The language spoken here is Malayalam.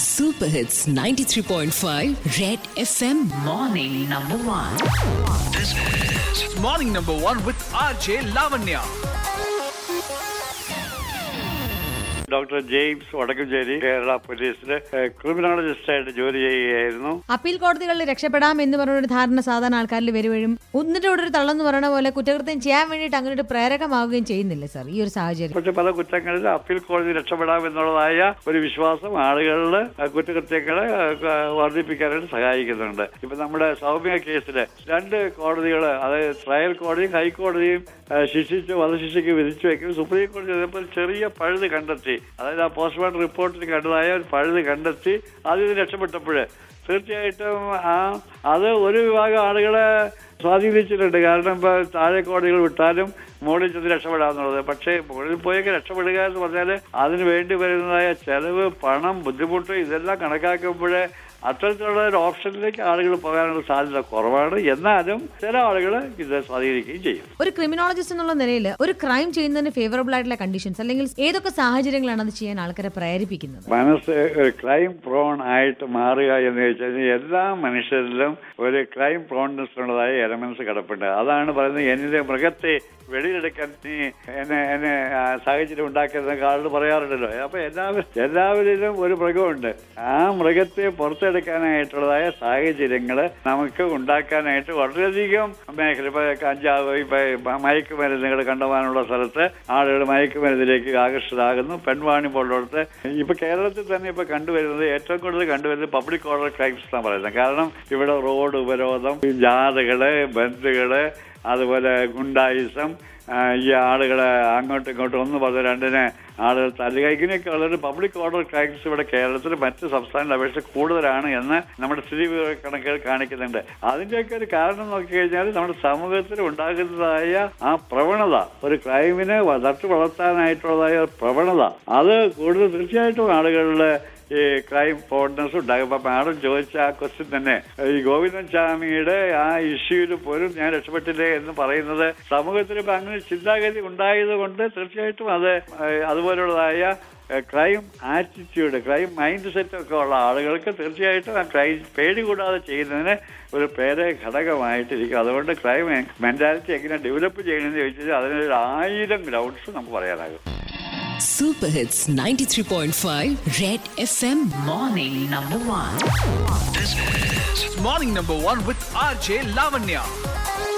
Super Hits 93.5 Red FM Morning number one. This is Morning number one with RJ Lavanya. Doctor James Vadakkumchery Kerala പോലീസിലെ ക്രിമിനോളജിസ്റ്റായിട്ട് ജോലി ചെയ്യുകയായിരുന്നു അപ്പീൽ കോടതികളിൽ രക്ഷപ്പെടാം എന്ന് പറഞ്ഞ ഒരു ധാരണ സാധാരണ ആൾക്കാരിൽ വരുവഴും ഒന്നിന്റെ കൂടെ ഒരു തള്ളെന്ന് പറയുന്ന പോലെ കുറ്റകൃത്യം ചെയ്യാൻ വേണ്ടിയിട്ട് അങ്ങനെ ഒരു പ്രേരകമാവുകയും ചെയ്യുന്നില്ല സാർ ഈ ഒരു സാഹചര്യം പക്ഷെ പല കുറ്റങ്ങളിൽ അപ്പീൽ കോടതി രക്ഷപ്പെടാം എന്നുള്ളതായ ഒരു വിശ്വാസം ആളുകളിൽ കുറ്റകൃത്യങ്ങളെ ആ, വർദ്ധിപ്പിക്കാനായിട്ട് സഹായിക്കുന്നുണ്ട് ഇപ്പൊ നമ്മുടെ സൗമ്യ കേസില് രണ്ട് കോടതികൾ അതായത് ട്രയൽ കോടതിയും ഹൈക്കോടതിയും ആ, ശിക്ഷിച്ച് വധശിക്ഷയ്ക്ക് വിധിച്ചു വെക്കും സുപ്രീം കോടതി ചിലപ്പോൾ ചെറിയ പഴുത് കണ്ടെത്തി അതായത് ആ പോസ്റ്റ്മോർട്ടം റിപ്പോർട്ടിൽ കണ്ടതായ ഒരു പഴുത് കണ്ടെത്തി അതിൽ നിന്ന് രക്ഷപ്പെട്ടപ്പോഴ് തീർച്ചയായിട്ടും ആ അത് ഒരു വിഭാഗം ആളുകളെ സ്വാധീനിച്ചിട്ടുണ്ട് കാരണം ഇപ്പൊ താഴെ കോടതികൾ വിട്ടാലും മുകളിൽ ചെന്ന് രക്ഷപ്പെടാന്നുള്ളത് പക്ഷേ മുകളിൽ പോയൊക്കെ രക്ഷപ്പെടുക എന്ന് പറഞ്ഞാൽ അതിന് വേണ്ടി വരുന്നതായ ചെലവ് പണം ബുദ്ധിമുട്ട് ഇതെല്ലാം കണക്കാക്കുമ്പോൾ അത്തരത്തിലുള്ള ഒരു ഓപ്ഷനിലേക്ക് ആളുകൾ പോകാനുള്ള സാധ്യത കുറവാണ് എന്നാലും ചില ആളുകൾ ഇത് സ്വാധീനിക്കുകയും ചെയ്യും ഒരു ക്രിമിനോളജിസ്റ്റ് എന്നുള്ള നിലയിൽ ഒരു ക്രൈം ചെയ്യുന്നതിന് ഫേവറബിൾ ആയിട്ടുള്ള കണ്ടീഷൻസ് അല്ലെങ്കിൽ ഏതൊക്കെ സാഹചര്യങ്ങളാണ് അത് ചെയ്യാൻ ആൾക്കാരെ പ്രേരിപ്പിക്കുന്നത് മനസ്സ് ഒരു ക്രൈം പ്രോൺ ആയിട്ട് മാറുക എന്ന് വെച്ചാൽ എല്ലാ മനുഷ്യരിലും ഒരു ക്രൈം പ്രോൺനെസ് ഉള്ളതായ എലമെന്റ്സ് കിടപ്പുണ്ട് അതാണ് പറയുന്നത് എന്നിലെ മൃഗത്തെ വെളിയിലെടുക്കാൻ നീ എന്നെ എന്നെ ആ, സാഹചര്യം ഉണ്ടാക്കിയതെന്നൊക്കെ ആളുകൾ പറയാറുണ്ടല്ലോ അപ്പൊ എല്ലാവരും എല്ലാവരിലും ഒരു മൃഗമുണ്ട് ആ മൃഗത്തെ പുറത്തെടുക്കാനായിട്ടുള്ളതായ സാഹചര്യങ്ങൾ നമുക്ക് ഉണ്ടാക്കാനായിട്ട് വളരെയധികം മേഖല ഇപ്പൊ കഞ്ചാവ് ഇപ്പൊ മയക്കുമരുന്നുകൾ കണ്ടുപോകാനുള്ള സ്ഥലത്ത് ആളുകൾ മയക്കുമരുന്നിലേക്ക് ആകർഷിതരാകുന്നു പെൺവാണി പോലുള്ളടത്ത് ഇപ്പൊ കേരളത്തിൽ തന്നെ ഇപ്പൊ കണ്ടുവരുന്നത് ഏറ്റവും കൂടുതൽ കണ്ടുവരുന്നത് പബ്ലിക് ഓർഡർ ക്രൈംസ് എന്നാണ് പറയുന്നത് കാരണം ഇവിടെ റോഡ് ഉപരോധം ജാഥകള് ബന്ധുകള് അതുപോലെ ഗുണ്ടായിസം ആ, ഈ ആളുകളെ അങ്ങോട്ടും ഇങ്ങോട്ടും ഒന്ന് പറഞ്ഞ രണ്ടിനെ ആളുകൾ തല്ലുക ഇങ്ങനെയൊക്കെ ഉള്ളൊരു പബ്ലിക് ഓർഡർ ക്രൈംസ് ഇവിടെ കേരളത്തിൽ മറ്റ് സംസ്ഥാനങ്ങളെ അപേക്ഷിച്ച് കൂടുതലാണ് എന്ന് നമ്മുടെ സ്ഥിതി വിവര കണക്കുകൾ കാണിക്കുന്നുണ്ട് അതിന്റെയൊക്കെ ഒരു കാരണം നോക്കി കഴിഞ്ഞാൽ നമ്മുടെ സമൂഹത്തിൽ ഉണ്ടാകുന്നതായ ആ പ്രവണത ഒരു ക്രൈമിനെ തട്ടു വളർത്താനായിട്ടുള്ളതായ ഒരു പ്രവണത അത് കൂടുതൽ തീർച്ചയായിട്ടും ആളുകളിലെ ഈ ക്രൈം ഫോർഡ്നസ് ഉണ്ടാകും അപ്പൊ മാഡം ചോദിച്ച ആ ക്വസ്റ്റ്യൻ തന്നെ ഈ ഗോവിന്ദൻ സ്വാമിയുടെ ആ ഇഷ്യൂവിൽ പോലും ഞാൻ രക്ഷപ്പെട്ടില്ലേ എന്ന് പറയുന്നത് സമൂഹത്തിൽ ഇപ്പൊ അങ്ങനെ ചിന്താഗതി ഉണ്ടായത് കൊണ്ട് തീർച്ചയായിട്ടും അത് ഏഹ്, അതുപോലുള്ളതായ crime attitude crime mind set ഒക്കെ ഉള്ള ആളുകൾക്ക് തീർച്ചയായിട്ടും ആ ക്രൈം പേടി കൂടാതെ ചെയ്യുന്നതിന് ഒരു പേരെ ഘടകമായിട്ടിരിക്കും അതുകൊണ്ട് ക്രൈം മെന്റാലിറ്റി എങ്ങനെ ഡെവലപ്പ് ചെയ്യണമെന്ന് ചോദിച്ചാൽ അതിനൊരു ആയിരം ഗ്രൗണ്ട്സ് നമുക്ക് പറയാനാകും Super Hits 93.5 Red FM Morning number one. this is Morning number one with RJ Lavanya.